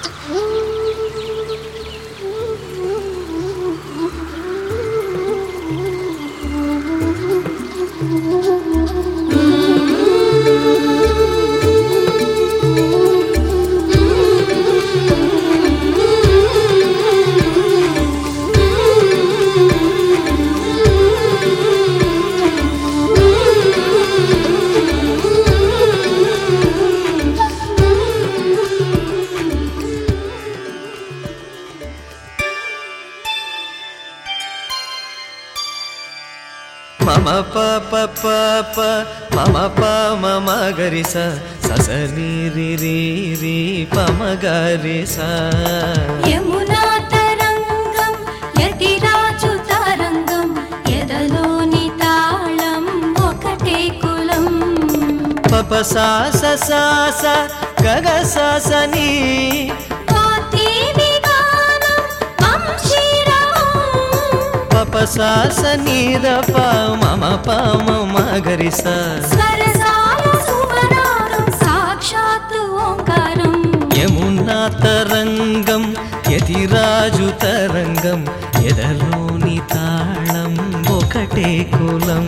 మమ ప ప ప ప మమ ప మమ గరి స సస ని రి రి రి పమ గరి స యమునా తరంగం యతిరాజు తరంగం ఎదలోని తాళం ఒకటే కులం పప సా స సా స గగ స స ని కోతి విగానం వంశీరావం పప సా స ని ద ప మమ ప మమ గరి స స్వరసాల సువరారం సాక్షాత్తు ఓంకారం యమునా తరంగం యతిరాజు తరంగం ఎదలోని తాళం ఒకటే కులం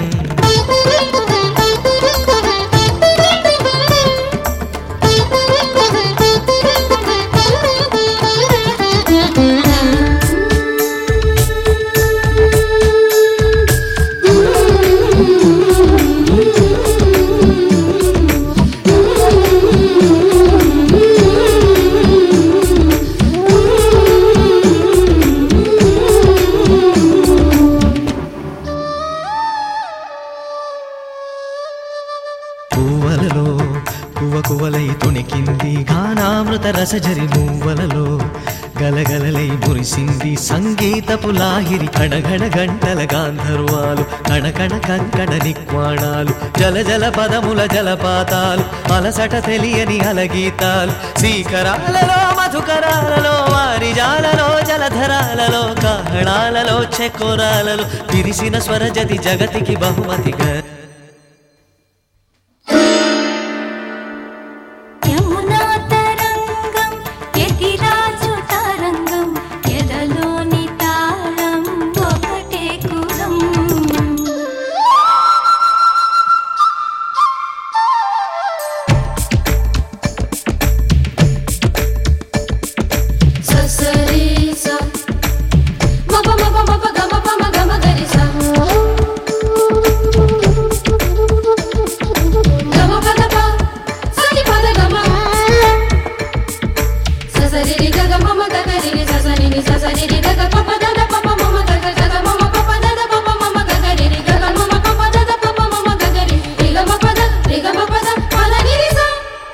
పువ్వలలో కువ కువలై తొణికింది గానామృత రసజరి మువ్వలలో గలగలలై మురిసింది సంగీతపు లాహిరి కడగడ గంటల గాంధర్వాలు కణకణ కంకణ నిక్వాణాలు జల జల పదముల జలపాతాలు అలసట తెలియని అలగీతాలు శ్రీకరాలలో మధుకరాలలో వారిజాలలో జలధరాలలో కాహళాలలో చెకోరాలలో విరిసిన స్వరజతి జగతికి బహుమతిగా యమునా తరంగం యతిరాజు తరంగం ఎదలోని తాళం ఒకటే కులం ససరీస మప మప మప గమ పమ గమ గరిస గమ పద ప సని పద గమ ససరిరి గగ మమ గగ రిరి ససనిని ససరిరి గగ పప దద పప మమ గగ గగ మమ పప దద పప మమ గగ రిరి గగ మమ పప దద పప మమ గగ రి రి గమ పద రి గమ పద పద నిరి స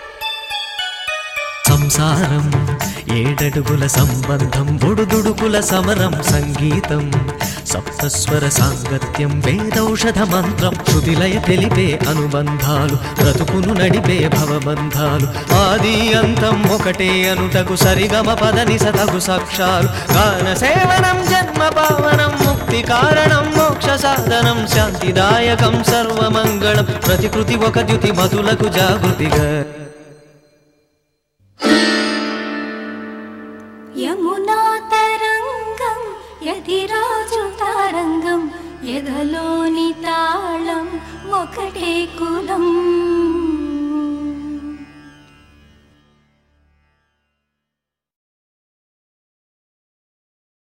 సంసారం ఏడడుగుల సంబంధం బుడుదుడుకుల సమరం సంగీతం సప్తస్వర సాంగత్యం వేదౌషధ మంత్రం శృతిలయ తెలిపే అనుబంధాలు బ్రతుకును నడిపే భవబంధాలు ఆది అంతం ఒకటే అనుటకు సరిగమ పదని సతగు సాక్షాలు గాన సేవనం జన్మ పావనం ముక్తి కారణం మోక్ష సాధనం శాంతిదాయకం సర్వమంగళం ప్రతికృతి ఒక ద్యుతి మధులకు జాగృతిగా యమునా తరంగం యతిరాజు తరంగం ఎదలోని తాళం ఒకటే కులం